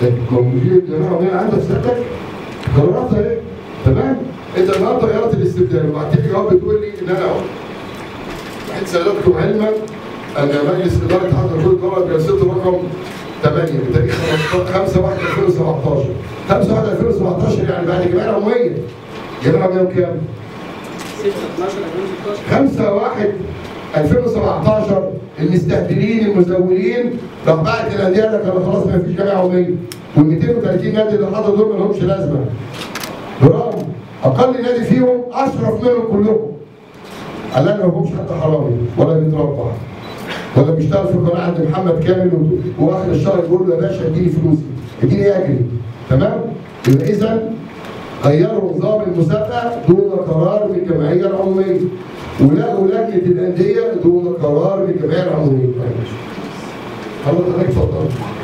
لكن كمدير الجماعه عموميه عندك سيادتك قراراتها ايه؟ تمام؟ انت النهارده غيرت الاستبدال وبعد كده جواب بتقول لي ان انا اهو واحد سيادتكم علما ان مجلس اداره اتحاد الكره الدولار جلسته رقم 8 بتاريخ 5 1 2017 5 1 2017 يعني بعد جمعيه عموميه جمعيه عموميه كام؟ 5 1 2017 المستهدرين المزولين راح بعت الانديه قال لك انا خلاص ما فيش جمعيه عموميه وال 230 نادي اللي حضروا دول ما لهمش لازمه برغم اقل نادي فيهم اشرف منهم كلهم قال لنا ما فيهمش حتى حرامي ولا بيتربع ولا بيشتغل في القناه عند محمد كامل و- واخر الشهر يقول له يا باشا اديني فلوسي اديني اجري تمام؟ يبقى اذا غيروا نظام المسابقه دون قرار من الجمعيه العموميه ولغوا لجنه الانديه دون قرار من الجمعيه العموميه. حضرتك اتفضل.